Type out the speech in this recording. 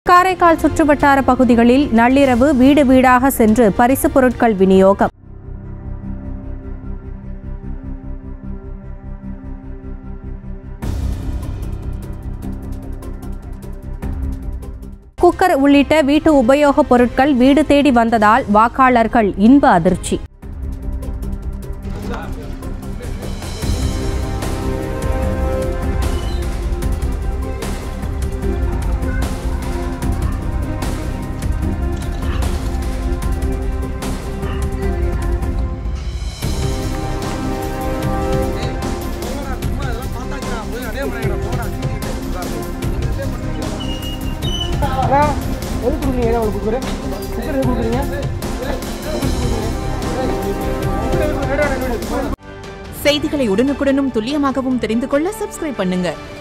காரைக்கால் சுற்றுவட்டார பகுதிகளில் நள்ளிரவு வீடு வீடாக சென்று பரிசுப் பொருட்கள் விநியோகம் குக்கர் உள்ளிட்ட வீட்டு உபயோகப் பொருட்கள் வீடு தேடி வந்ததால் வாக்காளர்கள் இன்ப அதிர்ச்சி எது கொடுக்குறீங்க உங்களுக்கு குக்கர் குக்கர் எது கொடுக்குறீங்க செய்திகளை உடனுக்குடனும் துல்லியமாகவும் தெரிந்து கொள்ள சப்ஸ்கிரைப் பண்ணுங்க